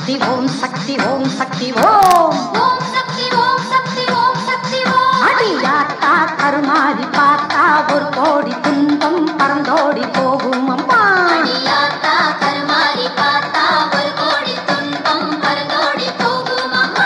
சக்தி ஓம் சக்தி ஓம் சக்தி ஓம் ஓம் சக்தி ஓம் சக்தி ஓம் சக்தி ஓம் அடியாத்தா கருமாதி பார்த்தா ஒரு கோடி துன்பம் பறந்தோடி போகும் அம்மா அடியாத்தா கருமாறி பார்த்தா ஒரு கோடி துன்பம் பறந்தோடி போகும் அம்மா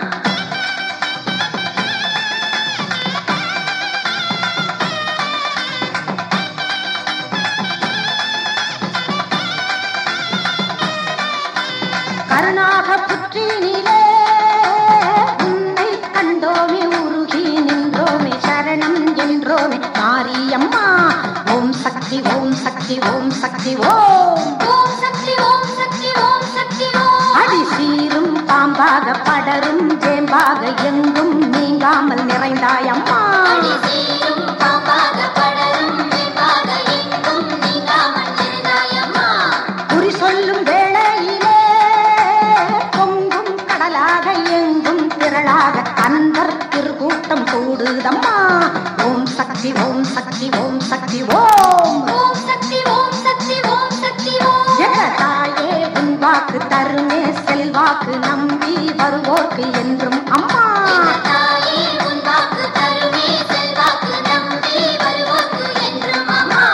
கருணாக புற்றினிலே உன்னை கண்டோமே உருகி நின்றோமே சரணம் என்றோமே மாரியம்மா ஓம் சக்தி ஓம் சக்தி ஓம் சக்தி ஓம் ஓம் சக்தி ஓம் சக்தி ஓம் சக்தி ஓம் அடி சீரும் பாம்பாக படரும் ஜேம்பாக எங்கும் நீங்காமல் நிறைந்தாயம்மா அடி சீரும் பாம்பாக படரும் வெம்பாக எங்கும் நீங்காமல் இருந்தாயம்மா குறி சொல்லும் வேளையிலே பொங்கும் கடலாக எங்கும் திரளாக அன்பர் திருக்கூட்டம் கூடுதம்மா ஓம் சக்தி ஓம் சக்தி ஓம் சக்தி ஓம் ஓம் சக்தி ஓம் சக்தி ஓம் சக்தி ஓம் என்ற தாயே உன் வாக்கு தருமே செல்வாக்கு நம்பி வருவோர்க்கு என்றும் அம்மா தாயே உன் வாக்கு தருமே செல்வாக்கு நம்பி வருவோர்க்கு என்றும் அம்மா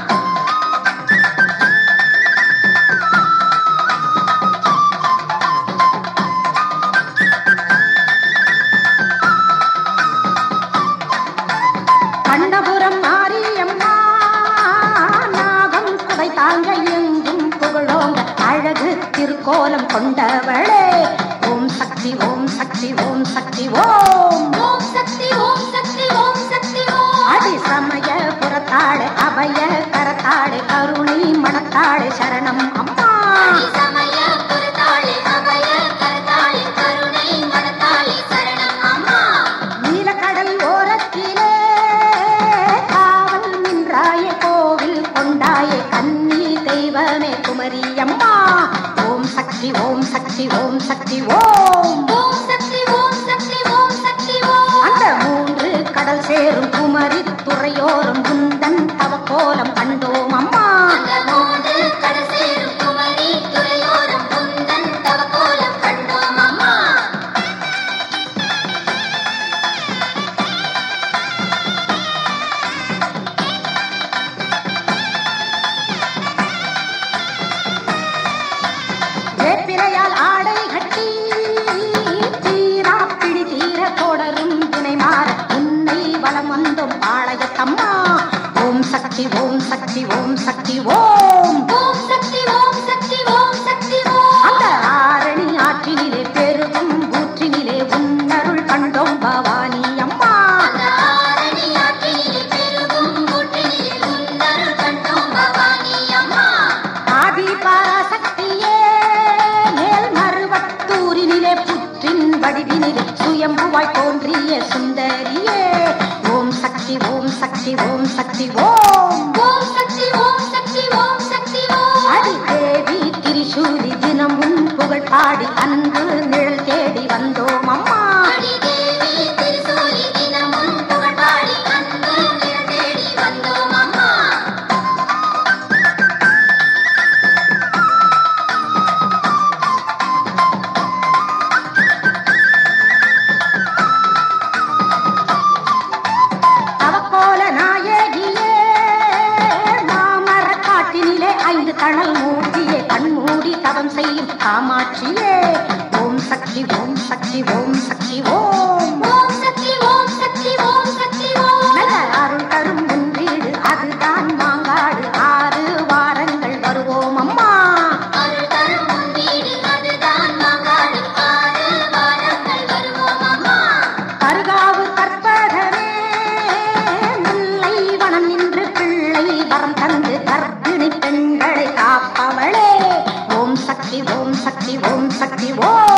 கண்ணபுரம் மாரியம்மா நாகம் குடை தாங்க எங்கும் புகழோங்க அழகு திருக்கோலம் கொண்டவளே ஓம் சக்தி ஓம் சக்தி ஓம் சக்தி ஓம் ஓம் சக்தி ஓம் சக்தி ஓம் சக்தி ஓம் அடி சமய புறத்தாளே அபய கரத்தாளே கருணை மனத்தாளே சரணம் அம்மா சமய பொறுத்தாளே அபய கரத்தாளே கருணை மனத்தாளே சரணம் அம்மா நீலக்கடல் ஓரத்திலே காவல் நின்றாயே கோவில் கொண்டாயே கன்னி தெய்வமே குமரி அம்மா ஓம் சக்தி ஓம் சக்தி ஓம் சக்தி ஓம் ஓம் சக்தி ஓம் சக்தி ஓம் சக்தி ஓம் அந்த மூன்று கடல் சேரும் குமரி துறையோரும் குந்தன் தவக்கோலம் கண்டோம் அம்மா அந்த மூன்று கடசேரும் குமரி துறையோரம் குந்தன் தவக்கோலம் கண்டோம் அம்மா வேப்பிலையால் ஆடை கட்டி தீரா பிடி தீர தொடரும் துணை மாற உன்னை வலம் வந்தோம் ஆலயத்தம்மா ஓம் சக்தி ஓம் சக்தி ஓம் சக்தி ஓம் ஓம் சக்தி ஓம் சக்தி ஓம் சக்தி ஓம் அந்த ஆரணி ஆற்றினிலே பெருகும் ஊற்றினிலே உன்னருள் கண்டோம் பவானி அம்மா அந்த ஆரணி ஆற்றினிலே பெருகும் ஊற்றினிலே உன்னருள் கண்டோம் பவானி அம்மா ஆதி பராசக்தியே மேல் மறுவத்தூரினிலே புற்றின் வடிவினிலே சுயம்புவாய் தோன்றிய சுந்தரியே ஓம் சக்தி ஓம் சக்தி ஓம் சக்தி ஓம் ஓம் சக்தி ஓம் சக்தி ஓம் சக்தி ஓம் அடி தேவி திரிசூலி தினமும் புகழ் பாடி அன்பு நிழல் தேடி வந்தோம் அம்மா அடி தேவி திருசூலி தினமும் புகழ் பாடி அன்பு நிழல் தேடி வந்தோம் அம்மா அவக்கோல நாயகியே மாமர காட்டினிலே ஐந்து தணல் மூடியே கண்மூடி தவம் செய்யும் காமாட்சியே ஓம் சக்தி ஓம் சக்தி ஓம் சக்தி ஓம் ஓம் சக்தி ஓம் சக்தி ஓம் சக்தி ஓம் நல்ல அருள் தரும் உன் வீடு அதுதான் மாங்காடு ஆறு வாரங்கள் வருவோம் அம்மா அருள் தரும் உன் வீடு அதுதான் மாங்காடு ஆறு வாரங்கள் வருவோம் அம்மா கருகாவு கற்பகமே முல்லை வனம் நின்று பிள்ளை வரம் தந்து கர்ப்பிணி பெண்களை காப்பவளே ஓம் சக்தி ஓம் சக்தி ஓம் சக்தி ஓம்